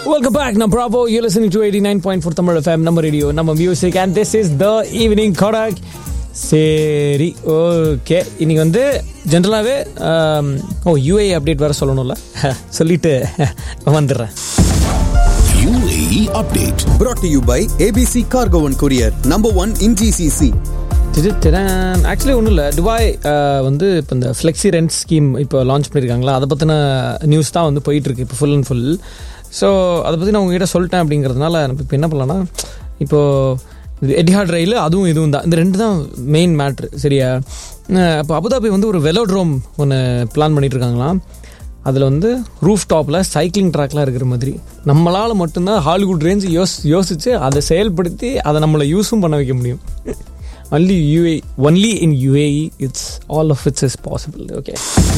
Welcome back. Now, Bravo. You're listening to 89.4 Tamil FM, number radio, number music, and this is the evening Kodak. சரி okay இன்னைக்கு வந்து ஜென்ரலாகவே ஓ UA update வேறு சொல்லணும்ல சொல்லிட்டு வந்துடுறேன் UAE update. brought to you by ABC Cargo and Courier, number one in GCC. Actually ஒன்றும் இல்லை துபாய் அஹ், வந்து இப்போ இந்த ஃப்ளெக்ஸி ரெண்ட் ஸ்கீம் இப்போ லான்ச் பண்ணியிருக்காங்களா அதை பற்றின நியூஸ் தான் வந்து போயிட்டுருக்கு இப்போ ஃபுல் அண்ட் ஃபுல் ஸோ அதை பற்றி நான் உங்ககிட்ட சொல்லிட்டேன் அப்படிங்கிறதுனால நம்ம இப்போ என்ன பண்ணலாம்னா இப்போது இது எட்டிஹாட் ரயில் அதுவும் இதுவும் தான் இந்த ரெண்டு தான் மெயின் மேட்ரு சரியா இப்போ அபுதாபி வந்து ஒரு வெலோட்ரோம் ஒன்று பிளான் பண்ணிட்டு இருக்காங்களாம் அதில் வந்து ரூஃப் டாப்பில் சைக்கிளிங் ட்ராக்லாம் இருக்கிற மாதிரி நம்மளால் மட்டும்தான் ஹாலிவுட் ரேஞ்ச் யோஸ் யோசித்து அதை செயல்படுத்தி அதை நம்மளை யூஸும் பண்ண வைக்க முடியும் only UAE only in UAE it's all of it is possible okay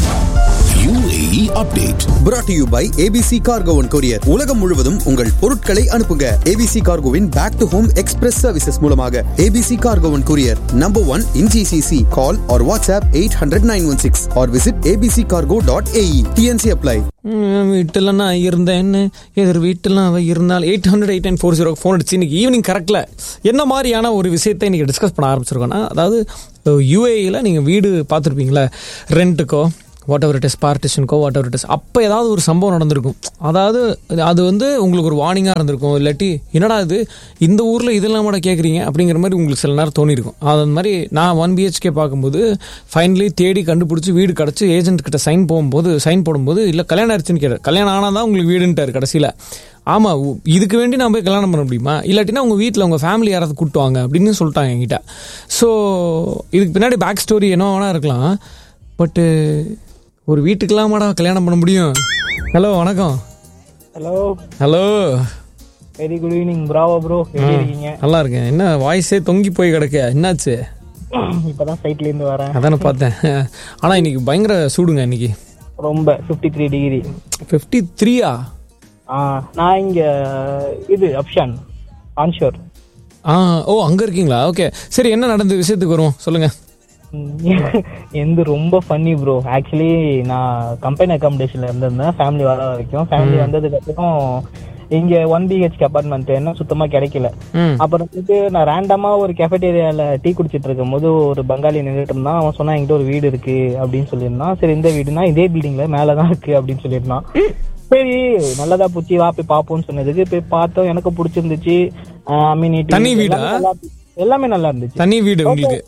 UAE update. brought to you by ABC Cargo and Courier. உலகம் முழுவதும் உங்கள் பொருட்களை அனுப்புங்க ABC Cargoவின் back to home express services மூலமாக ABC Cargo and Courier, number one in GCC. Call or WhatsApp 800-916 or visit abccargo.ae. TNC apply. ம், வீட்டில் நான் இருந்தேன்னு எதிர் வீட்டில் அவள் இருந்தால் eight hundred eight nine four zero phone அடிச்சு இன்னைக்கு ஈவினிங் கரெக்டில் என்ன மாதிரியான ஒரு விஷயத்தை இன்னைக்கு டிஸ்கஸ் பண்ண ஆரம்பிச்சிருக்கோன்னா அதாவது யூஏயில் நீங்கள் வீடு பார்த்துருப்பீங்களா ரெண்ட்டுக்கோ வாட் எவர் இட் இஸ் பார்ட்டிஷனுக்கோ வாட் எவர் இட் இஸ் அப்போ ஏதாவது ஒரு சம்பவம் நடந்திருக்கும் அதாவது அது வந்து உங்களுக்கு ஒரு வார்னிங்காக இருந்திருக்கும் இல்லாட்டி என்னடா இது இந்த ஊரில் இதெல்லாம் கூட கேட்குறீங்க அப்படிங்கிற மாதிரி உங்களுக்கு சில நேரம் தோணிருக்கும் அது மாதிரி நான் ஒன் பிஹெச்கே பார்க்கும்போது ஃபைனலி தேடி கண்டுபிடிச்சி வீடு கிடச்சி ஏஜென்ட் கிட்ட சைன் போகும்போது சைன் போடும்போது இல்லை கல்யாணம் ஆயிடுச்சுன்னு கேட்டார் கல்யாணம் ஆனால் தான் உங்களுக்கு வீடுன்ட்டார் கடைசியில் ஆமாம் இதுக்கு வேண்டி நான் போய் கல்யாணம் பண்ண முடியுமா இல்லாட்டினா உங்கள் வீட்டில் உங்கள் ஃபேமிலி யாராவது கூட்டு வாங்க அப்படின்னு சொல்லிட்டாங்க என்கிட்ட ஸோ இதுக்கு பின்னாடி பேக் ஸ்டோரி என்ன வேணா இருக்கலாம் பட்டு ஒரு வீட்டுக்கெல்லாமாடா கல்யாணம் பண்ண முடியும் ஹலோ வணக்கம் hello hello very good evening bravo bro எப்படி இருக்கீங்க நல்லா இருக்கேன் என்ன வாய்ஸே தொங்கி போய் கிடக்க என்னாச்சு இப்பதான் சைட்ல இருந்து வரேன் அதானே பார்த்தேன் ஆனால் இன்னைக்கு பயங்கர சூடுங்க இன்னைக்கு ரொம்ப 53 த்ரீ டிகிரி ஃபிஃப்டி த்ரீயா ஆ நான் இங்க இது அப்ஷான் ஆன்ஷோர் ஆ ஓ அங்கே இருக்கீங்களா ஓகே சரி என்ன நடந்த விஷயத்துக்கு வருவோம் சொல்லுங்கள் எந்த ரொம்ப ஃபன்னி ப்ரோ ஆக்சுவலி நான் கம்பெனி அகாமடேஷன்ல இருந்திருந்தேன் ஃபேமிலி வர வரைக்கும் ஃபேமிலி வந்ததுக்கு அப்புறம் இங்க ஒன் பிஹெச்கே அபார்ட்மெண்ட் என்ன சுத்தமா கிடைக்கல ம் அப்புறம் வந்துட்டு நான் ரேண்டமா ஒரு கெஃபேட்டேரியால டீ குடிச்சிட்டு இருக்கும் போது ஒரு பங்காளி நின்றுட்டு இருந்தான் அவன் சொன்னா என்கிட்ட ஒரு வீடு இருக்கு அப்படின்னு சொல்லியிருந்தான் சரி இந்த வீடுனா இதே பில்டிங்ல மேலதான் இருக்கு அப்படின்னு சொல்லியிருந்தான் சரி நல்லதா பூச்சி வா போய் பாப்போம்னு சொன்னதுக்கு போய் பார்த்தோம் எனக்கு பிடிச்சிருந்துச்சு அம்யூனிட்டி தனி வீடா? எல்லாமே நல்லா இருந்துச்சு தனி வீடு உங்களுக்கு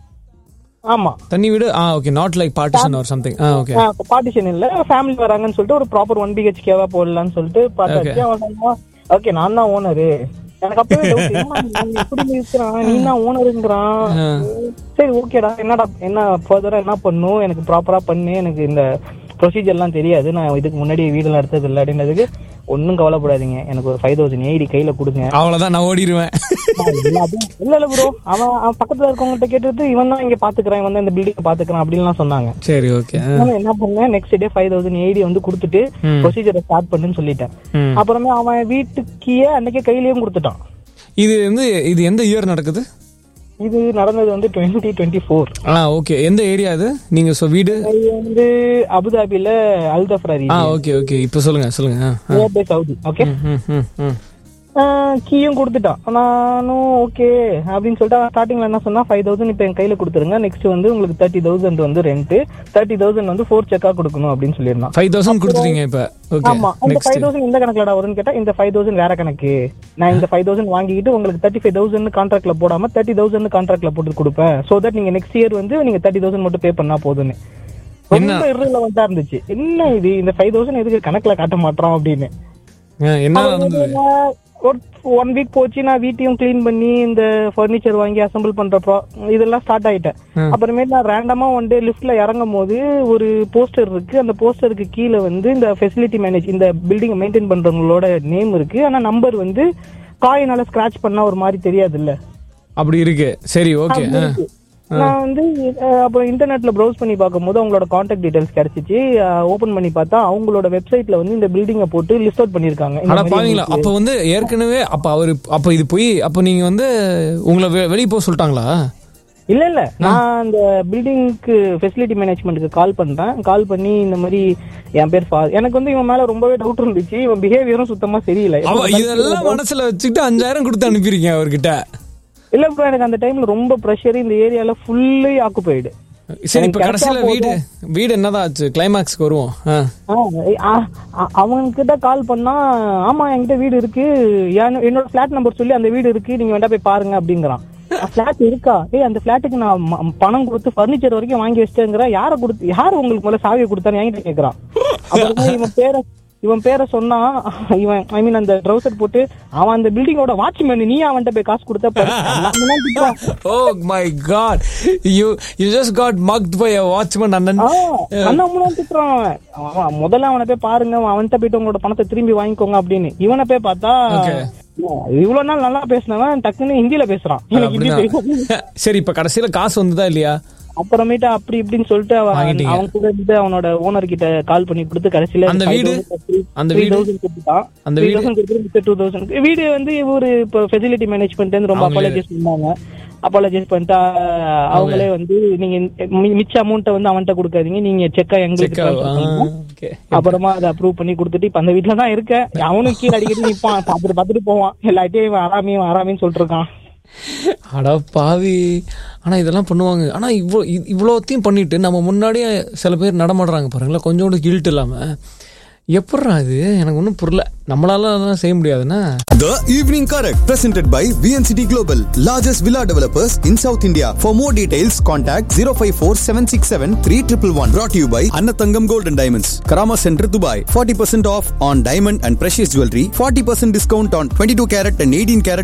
ஆமா தனி வீடு ஆ okay not like partition or something ஆ ஓகே பார்ட்டிஷன் இல்ல ஃபேமிலி வராங்கன்னு சொல்லிட்டு ஒரு ப்ராப்பர் ஒன் பிஹெச்கேவா போடலாம்னு சொல்லிட்டு பார்த்தாச்சு அவன் ஓகே நான் தான் ஓனரு எனக்கு அப்பவே doubt, என்னடா இவன் இப்படி இருக்கிறான் நீ தான் ஓனருங்கிறான் சரி ஓகேடா என்னடா என்ன ஃபர்தரா என்ன பண்ணும் எனக்கு ப்ராப்பரா பண்ணு எனக்கு இந்த ப்ரொசீஜர்லாம் தெரியாது நான் இதுக்கு முன்னாடி வீடெல்லாம் எடுத்தது இல்லை அப்படின்றதுக்கு ஒன்றும் கவலைப்படாதீங்க எனக்கு ஒரு ஃபைவ் தௌசண்ட் ஏடி கையில கொடுங்க அவ்வளோதான் நான் ஓடிடுவேன் எல்லாத்தையும் இல்ல இல்ல ப்ரோ அவன் அவன் பக்கத்துல இருக்கவங்ககிட்ட கேட்டுட்டு இவன் தான் இங்க பாத்துக்கிறான் இவன் தான் இந்த பில்டிங் பாத்துக்கிறான் அப்படின்லாம் சொன்னாங்க சரி ஓகே அதனால என்ன பண்ணேன் நெக்ஸ்ட் டே ஃபைவ் தௌசண்ட் ஏடி வந்து கொடுத்துட்டு ப்ரொசீஜரை ஸ்டார்ட் பண்ணுன்னு சொல்லிட்டேன் ம். அப்புறமே அவன் வீட்டுக்கே அன்னைக்கே கையிலயும் கொடுத்துட்டான் இது வந்து இது எந்த இயர் நடக்குது இது நடந்தது வந்து டுவெண்ட்டி டுவெண்ட்டி ஃபோர் ஆ ஓகே எந்த ஏரியா அது நீங்க சொ வீடு இது வந்து அபுதாபில அல்தஃப்ரா ஆ ஓகே ஓகே இப்போ சொல்லுங்க சொல்லுங்க ஆ, ஆ. நியர் பை சவுதி ஓகே ம், ம், ம். கீயும் கொடுத்துட்டான் நானும் ஓகே அப்படின்னு சொல்லிட்டு அவன் ஸ்டார்டிங்ல என்ன சொன்னா ஃபைவ் தௌசண்ட் இப்போ என் கையில கொடுத்துருங்க நெக்ஸ்ட் வந்து உங்களுக்கு தேர்ட்டி தௌசண்ட் வந்து ரெண்ட் தேர்ட்டி தௌசண்ட் வந்து ஃபோர் செக்கா கொடுக்கணும் அப்படின்னு சொல்லியிருந்தான் ஃபைவ் தௌசண்ட் கொடுத்துட்டீங்க இப்போ ஓகே ஆமா அந்த நெக்ஸ்ட் ஃபைவ் தௌசண்ட் எந்த கணக்குலடா வரும்னு கேட்டா இந்த ஃபைவ் தௌசண்ட் வேற கணக்கு நான் இந்த ஃபைவ் தௌசண்ட் வாங்கிட்டு உங்களுக்கு தேர்ட்டி ஃபைவ் தௌசண்ட் கான்ட்ராக்ட்ல போடாம தேர்ட்டி தௌசண்ட் கான்ட்ராக்ட்ல போட்டு கொடுப்பேன் சோ தட் நீங்க நெக்ஸ்ட் இயர் வந்து நீங்க தேர்ட்டி தௌசண்ட் மட்டும் பே பண்ணா போதும்னு ரொம்ப irrelevant-ஆ இருந்துச்சு என்ன இது இந்த ஃபைவ் தௌசண்ட் எதுக்கு கணக்குல காட்ட மாட்டோம் அப்படின்னு என்ன நடந்தது ஒரு ஒன் வீக் போச்சு நான் வீட்டையும் க்ளீன் பண்ணி இந்த ஃபர்னிச்சர் வாங்கி அசெம்பிள் பண்றப்போ இதெல்லாம் ஸ்டார்ட் ஆயிட்டேன் அப்புறமேட்டு நான் ரேண்டமா ஒன் டே லிஃப்ட்ல இறங்கும் போது ஒரு போஸ்டர் இருக்கு அந்த போஸ்டருக்கு கீழே வந்து இந்த ஃபெசிலிட்டி மேனேஜ் இந்த பில்டிங் மெயின்டைன் பண்றவங்களோட நேம் இருக்கு ஆனா நம்பர் வந்து காயினால ஸ்கிராச் பண்ணா ஒரு மாதிரி தெரியாது இல்ல அப்படி இருக்கு சரி ஓகே நான் வந்து அஹ், அப்புறம் இன்டர்நெட்ல ப்ரௌஸ் பண்ணி பார்க்கும்போது அவங்களோட கான்டாக்ட் டீடைல்ஸ் கிடைச்சிச்சு ஓபன் பண்ணி பார்த்தா அவங்களோட வெப்சைட்ல வந்து இந்த பில்டிங்கை போட்டு லிஸ்ட் அவுட் பண்ணிருக்காங்க இந்த ஆனா மாதிரி பாத்தீங்களா அப்ப வந்து ஏற்கனவே அப்ப அவரு அப்ப இது போய் அப்ப நீங்க வந்து உங்களை வெ- வெளிய போக சொல்லிட்டாங்களா இல்ல இல்ல நான் அந்த பில்டிங்க்கு ஃபெசிலிட்டி மேனேஜ்மெண்ட்டுக்கு கால் பண்றேன் கால் பண்ணி இந்த மாதிரி என் பேர் ஃபா எனக்கு வந்து இவன் மேல ரொம்பவே டவுட் இருந்துச்சு இவன் பிஹேவியரும் சுத்தமா சரியில்லை அவ இதெல்லாம் மனசுல வச்சுக்கிட்டு அஞ்சாயிரம் கொடுத்து அனுப்பியிருக்கீங்க அவர்கிட்ட இல்ல ப்ரோ எனக்கு அந்த டைம்ல ரொம்ப ப்ரெஷர் இந்த ஏரியால ஃபுல்லி ஆக்குபைடு சரி இப்ப எனக்கு கடைசியில correct ஆ வீடு வீடு என்னதான் ஆச்சு கிளைமாக்ஸ்க்கு வருவோம் ஆ. அவன்கிட்ட கால் பண்ணா ஆமா என்கிட்ட வீடு இருக்கு என்- என்னோட ஃபிளாட் நம்பர் சொல்லி அந்த வீடு இருக்கு நீங்க வேண்டா போய் பாருங்க அப்படிங்கிறான் ஃபிளாட் இருக்கா ஏய் அந்த ஃபிளாட்டுக்கு நான் ம- பணம் கொடுத்து ஃபர்னிச்சர் வரைக்கும் வாங்கி வச்சிட்டேங்கிறேன் யாரை கொடுத்து யார் உங்களுக்கு முதல்ல சாவியை கொடுத்தான்னு என்கிட்ட கேக்குறான் அப்புறமா இவன் பேரை இவன் பேரை சொன்னா இவன் ஐ மீன் அந்த ட்ரௌசர் போட்டு அவன் அந்த பில்டிங்கோட வாட்ச்மேன் நீ அவன்கிட்ட போய் காசு கொடுத்த பாரு. நான் என்ன திட்டுறான். oh my god you you just got mugged by a watchman அண்ணன் ஆ, அண்ணா முன்னாடி திட்டுறான் அவன். அவன் முதல்ல அவனை போய் பாருங்க அவன்கிட்ட போயிட்டு உங்களோட பணத்தை திரும்பி வாங்கிக்கோங்க அப்படின்னு இவனை போய் பார்த்தா Okay. இவ்வளவு நாள் நல்லா பேசினவன் டக்குன்னு ஹிந்தில பேசுறான் எனக்கு ஹிந்தி தெரியும் அப்படிதான். சரி இப்ப கடைசியில காசு வந்ததா இல்லையா அப்புறமேட்டு அப்படி இப்படின்னு சொல்லிட்டு அவன் வாங்கிட்டீங்க. அவன் கூட இருந்து அவனோட ஓனர் கிட்ட கால் பண்ணி கொடுத்து கடைசியில அந்த வீடு? அந்த வீடு? கொடுத்துட்டான் அந்த த்ரீ வீடு? தௌசண்ட் கொடுத்து டூ தௌசண்ட் வீடு வந்து இவரு இப்போ ஃபெசிலிட்டி மேனேஜ்மெண்ட் வந்து ரொம்ப அவங்களே- அப்பாலஜைஸ் பண்ணாங்க அப்பாலஜைஸ் பண்ணிட்டா அவங்களே வந்து நீங்க மி- மிச்ச அமௌண்ட்டை வந்து அவன்கிட்ட கொடுக்காதீங்க நீங்க செக்கா எங்களுக்கு Check ஆ- transfer ஆ, பண்ணுங்க. okay. அப்புறமா அதை அப்ரூவ் பண்ணி கொடுத்துட்டு இப்ப அந்த வீட்ல தான் இருக்கேன் அவனும் கீழே அடிக்கடி நிப்பான் பாத்துட்டு பாத்துட்டு போவான் எல்லாத்தையும் இவன் ஆராமி ஆராமின்னு சொல்லிட்டு இருக்கான் அட பாவி ஆனா இதெல்லாம் பண்ணுவாங்க ஆனா இவ்வளோ இ- இவ்வளோத்தையும் பண்ணிட்டு நம்ம முன்னாடியே சில பேர் நடமாடுறாங்க பாருங்களேன் கொஞ்சோண்டு கில்ட் இல்லாம எப்பட்றா இது எனக்கு ஒன்றும் புரியல நம்மளால அதெல்லாம் செய்ய முடியாதுன்னா The Evening Correct, presented by VNCT Global, largest villa developers in South India. For more details, contact 054 767 3111. Brought to you by Annatangam Gold and Diamonds, Karama Center, Dubai. 40% off on diamond and precious jewelry, 40% discount on 22 carat and 18 carat